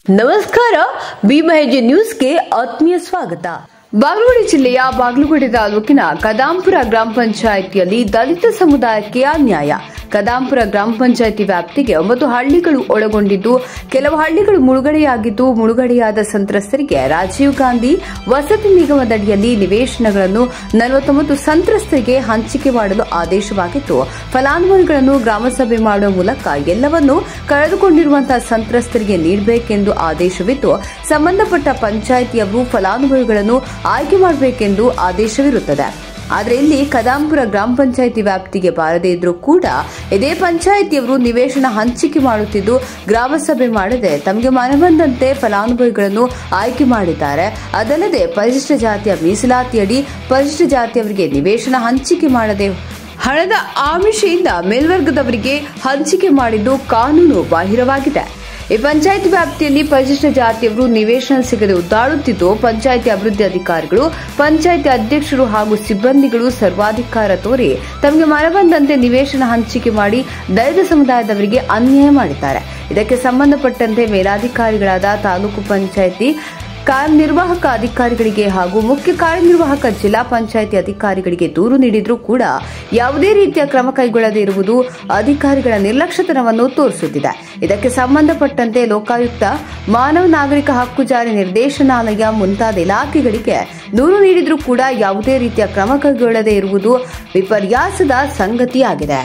ನಮಸ್ಕಾರ ಬಿಮಹೆಜೆ ನ್ಯೂಸ್ಗೆ ಆತ್ಮೀಯ ಸ್ವಾಗತ ಬಾಗಲಕೋಟೆ ಜಿಲ್ಲೆಯ ಬಾಗಲಕೋಟೆ ತಾಲೂಕಿನ ಕದಾಂಪುರ ಗ್ರಾಮ ಪಂಚಾಯಿತಿಯಲ್ಲಿ ದಲಿತ ಸಮುದಾಯಕ್ಕೆ ಅನ್ಯಾಯ ಕದಾಂಪುರ ಗ್ರಾಮ ಪಂಚಾಯಿತಿ ವ್ಯಾಪ್ತಿಗೆ ಒಂಬತ್ತು ಹಳ್ಳಿಗಳು ಒಳಗೊಂಡಿದ್ದು ಕೆಲವು ಹಳ್ಳಿಗಳು ಮುಳುಗಡೆಯಾಗಿದ್ದು ಮುಳುಗಡೆಯಾದ ಸಂತ್ರಸ್ತರಿಗೆ ರಾಜೀವ್ ಗಾಂಧಿ ವಸತಿ ನಿಗಮದಡಿಯಲ್ಲಿ ನಿವೇಶನಗಳನ್ನು ನಲವತ್ತೊಂಬತ್ತು ಸಂತ್ರಸ್ತರಿಗೆ ಹಂಚಿಕೆ ಮಾಡಲು ಆದೇಶವಾಗಿತ್ತು ಫಲಾನುಭವಿಗಳನ್ನು ಗ್ರಾಮಸಭೆ ಮಾಡುವ ಮೂಲಕ ಎಲ್ಲವನ್ನೂ ಕಳೆದುಕೊಂಡಿರುವಂತಹ ಸಂತ್ರಸ್ತರಿಗೆ ನೀಡಬೇಕೆಂದು ಆದೇಶವಿದ್ದು ಸಂಬಂಧಪಟ್ಟ ಪಂಚಾಯಿತಿಯವರು ಫಲಾನುಭವಿಗಳನ್ನು ಆಯ್ಕೆ ಮಾಡಬೇಕೆಂದು ಆದೇಶವಿರುತ್ತದೆ ಆದರೆ ಇಲ್ಲಿ ಕದಾಂಪುರ ಗ್ರಾಮ ಪಂಚಾಯಿತಿ ವ್ಯಾಪ್ತಿಗೆ ಬಾರದೇ ಇದ್ರೂ ಕೂಡ ಇದೇ ಪಂಚಾಯಿತಿಯವರು ನಿವೇಶನ ಹಂಚಿಕೆ ಮಾಡುತ್ತಿದ್ದು ಗ್ರಾಮ ಸಭೆ ಮಾಡದೆ ತಮಗೆ ಮನಬಂದಂತೆ ಫಲಾನುಭವಿಗಳನ್ನು ಆಯ್ಕೆ ಮಾಡಿದ್ದಾರೆ ಅದಲ್ಲದೆ ಪರಿಶಿಷ್ಟ ಜಾತಿಯ ಮೀಸಲಾತಿಯಡಿ ಪರಿಶಿಷ್ಟ ಜಾತಿಯವರಿಗೆ ನಿವೇಶನ ಹಂಚಿಕೆ ಮಾಡದೆ ಹಣದ ಆಮಿಷೆಯಿಂದ ಮೇಲ್ವರ್ಗದವರಿಗೆ ಹಂಚಿಕೆ ಮಾಡಿದ್ದು ಕಾನೂನು ಬಾಹಿರವಾಗಿದೆ ಈ ಪಂಚಾಯತ್ ವ್ಯಾಪ್ತಿಯಲ್ಲಿ ಪರಿಶಿಷ್ಟ ಜಾತಿಯವರು ನಿವೇಶನ ಸಿಗದೆ ಉದ್ದಾಡುತ್ತಿದ್ದು ಪಂಚಾಯಿತಿ ಅಭಿವೃದ್ಧಿ ಅಧಿಕಾರಿಗಳು ಪಂಚಾಯಿತಿ ಅಧ್ಯಕ್ಷರು ಹಾಗೂ ಸಿಬ್ಬಂದಿಗಳು ಸರ್ವಾಧಿಕಾರ ತೋರಿ ತಮಗೆ ಮನಬಂದಂತೆ ನಿವೇಶನ ಹಂಚಿಕೆ ಮಾಡಿ ದಲಿತ ಸಮುದಾಯದವರಿಗೆ ಅನ್ಯಾಯ ಮಾಡಿದ್ದಾರೆ ಇದಕ್ಕೆ ಸಂಬಂಧಪಟ್ಟಂತೆ ಮೇಲಾಧಿಕಾರಿಗಳಾದ ತಾಲೂಕು ಪಂಚಾಯಿತಿ ಕಾರ್ಯನಿರ್ವಾಹಕ ಅಧಿಕಾರಿಗಳಿಗೆ ಹಾಗೂ ಮುಖ್ಯ ಕಾರ್ಯನಿರ್ವಾಹಕ ಜಿಲ್ಲಾ ಪಂಚಾಯಿತಿ ಅಧಿಕಾರಿಗಳಿಗೆ ದೂರು ನೀಡಿದ್ರೂ ಕೂಡ ಯಾವುದೇ ರೀತಿಯ ಕ್ರಮ ಕೈಗೊಳ್ಳದೇ ಇರುವುದು ಅಧಿಕಾರಿಗಳ ನಿರ್ಲಕ್ಷ್ಯತನವನ್ನು ತೋರಿಸುತ್ತಿದೆ ಇದಕ್ಕೆ ಸಂಬಂಧಪಟ್ಟಂತೆ ಲೋಕಾಯುಕ್ತ ಮಾನವ ನಾಗರಿಕ ಹಕ್ಕು ಜಾರಿ ನಿರ್ದೇಶನಾಲಯ ಮುಂತಾದ ಇಲಾಖೆಗಳಿಗೆ ದೂರು ನೀಡಿದ್ರೂ ಕೂಡ ಯಾವುದೇ ರೀತಿಯ ಕ್ರಮ ಕೈಗೊಳ್ಳದೇ ಇರುವುದು ವಿಪರ್ಯಾಸದ ಸಂಗತಿಯಾಗಿದೆ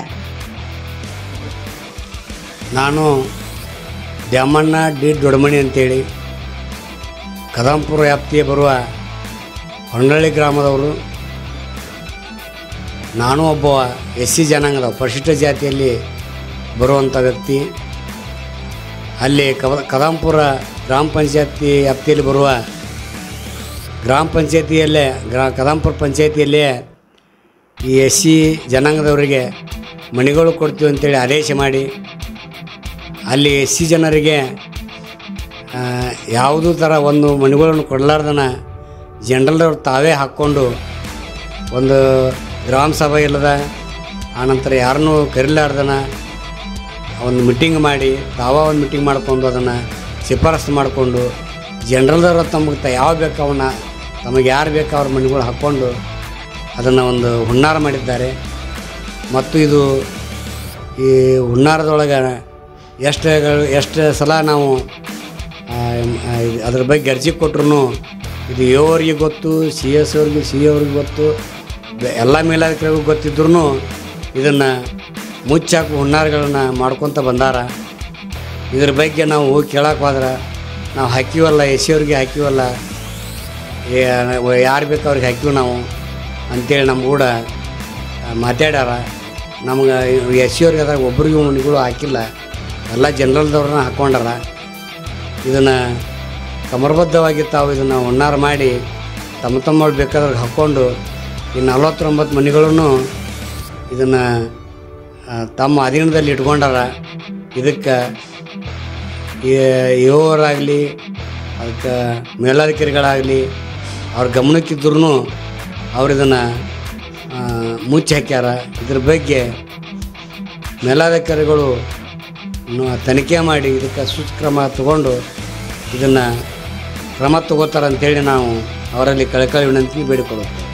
ನಾನು ದ್ಯಾಮಣ್ಣ ಡಿ ದೊಡ್ಡಮಣಿ ಅಂತೇಳಿ ಕದಂಪುರ ವ್ಯಾಪ್ತಿಗೆ ಬರುವ ಹೊನ್ನಳ್ಳಿ ಗ್ರಾಮದವರು ನಾನು ಒಬ್ಬ ಎಸ್ ಸಿ ಜನಾಂಗದ ಪರಿಶಿಷ್ಟ ಜಾತಿಯಲ್ಲಿ ಬರುವಂಥ ವ್ಯಕ್ತಿ ಅಲ್ಲಿ ಕವ ಕದಂಪುರ ಗ್ರಾಮ ಪಂಚಾಯತಿ ವ್ಯಾಪ್ತಿಯಲ್ಲಿ ಬರುವ ಗ್ರಾಮ ಪಂಚಾಯತಿಯಲ್ಲೇ ಗ್ರಾ ಕದಂಪುರ ಪಂಚಾಯತಿಯಲ್ಲೇ ಈ ಎಸ್ ಸಿ ಜನಾಂಗದವರಿಗೆ ಮನೆಗಳು ಕೊಡ್ತೀವಿ ಅಂತೇಳಿ ಆದೇಶ ಮಾಡಿ ಅಲ್ಲಿ ಎಸ್ ಸಿ ಜನರಿಗೆ ಆ, ಯಾವುದೂ ಥರ ಒಂದು ಮನೆಗಳನ್ನು ಕೊಡಲಾರ್ದನ ಜನರಲ್ದವ್ರು ತಾವೇ ಹಾಕ್ಕೊಂಡು ಒಂದು ಗ್ರಾಮ ಸಭೆ ಇಲ್ಲದ ಆನಂತರ ಯಾರನ್ನೂ ಕರಿಲಾರ್ದನ ಒಂದು ಮೀಟಿಂಗ್ ಮಾಡಿ ತಾವ ಒಂದು ಮೀಟಿಂಗ್ ಮಾಡ್ಕೊಂಡು ಅದನ್ನು ಶಿಫಾರಸು ಮಾಡಿಕೊಂಡು ಜನರಲ್ದವ್ರು ತಮಗೆ ತ ಯಾವ ಬೇಕು ಅವನ್ನ ತಮಗೆ ಯಾರು ಬೇಕು ಅವ್ರ ಮನೆಗಳು ಹಾಕ್ಕೊಂಡು ಅದನ್ನು ಒಂದು ಹುನ್ನಾರ ಮಾಡಿದ್ದಾರೆ ಮತ್ತು ಇದು ಈ ಹುನ್ನಾರದೊಳಗೆ ಎಷ್ಟು ಎಷ್ಟು ಸಲ ನಾವು ಆ, ಆ, ಅದ್ರ ಬಗ್ಗೆ ಅರ್ಜಿ ಕೊಟ್ರು ಇದು ಎ ಅವ್ರಿಗೆ ಗೊತ್ತು ಸಿ ಎಸ್ ಅವ್ರಿಗೆ ಸಿ ಅವ್ರಿಗೆ ಗೊತ್ತು ಬೆ- ಎಲ್ಲ ಮೇಲಾಧಿಕಾರಿಗೂ ಗೊತ್ತಿದ್ರು ಇದನ್ನು ಮುಚ್ಚಾಕು ಹುನ್ನಾರಗಳನ್ನ ಮಾಡ್ಕೊತ ಬಂದಾರ ಇದ್ರ ಬಗ್ಗೆ ನಾವು ಹೋಗಿ ಕೇಳಕ್ಕೆ ಹೋದ್ರೆ ನಾವು ಹಾಕಿವಲ್ಲ ಎಸ್ ಸಿ ಅವ್ರಿಗೆ ಹಾಕಿವಲ್ಲ ಯಾರು ಬೇಕು ಅವ್ರಿಗೆ ಹಾಕಿವಿ ನಾವು ಅಂತೇಳಿ ನಮ್ಮ ಕೂಡ ಆ, ಮಾತಾಡ್ಯಾರ ನಮ್ಗೆ ಎಸ್ ಸಿ ಅವ್ರಿಗೆ ಅದಾಗ ಒಬ್ರಿಗೂ ಮನೆಗಳು ಹಾಕಿಲ್ಲ ಎಲ್ಲ ಜನರಲ್ದವ್ರನ್ನ ಹಾಕ್ಕೊಂಡಾರ ಇದನ್ನು ಕಮರ್ಬದ್ಧವಾಗಿ ತಾವು ಇದನ್ನು ಹುನ್ನಾರ ಮಾಡಿ ತಮ್ಮ ತಮ್ಮ ಬೇಕಾದ್ರೆ ಹಾಕ್ಕೊಂಡು ಈ ನಲವತ್ತೊಂಬತ್ತು ಮನೆಗಳನ್ನು ಇದನ್ನು ತಮ್ಮ ಅಧೀನದಲ್ಲಿ ಇಟ್ಕೊಂಡಾರ ಇದಕ್ಕೆ ಇವರಾಗಲಿ ಅದಕ್ಕೆ ಮೇಲಾಧಿಕಾರಿಗಳಾಗಲಿ ಅವ್ರ ಗಮನಕ್ಕಿದ್ರೂ ಅವ್ರು ಇದನ್ನು ಮುಚ್ಚಿ ಹಾಕ್ಯಾರ ಇದ್ರ ಬಗ್ಗೆ ಮೇಲಾಧಿಕಾರಿಗಳು ನ- ತನಿಖೆ ಮಾಡಿ ಇದಕ್ಕೆ ಸೂಕ್ಷ್ಮ ತಗೊಂಡು ಇದನ್ನು ಕ್ರಮ ತಗೋತಾರೆ ಅಂತೇಳಿ ನಾವು ಅವರಲ್ಲಿ ಕಳಕಳಿ ವಿನಂತಿ ಬೇಡಿಕೊಳ್ಳುತ್ತೇವೆ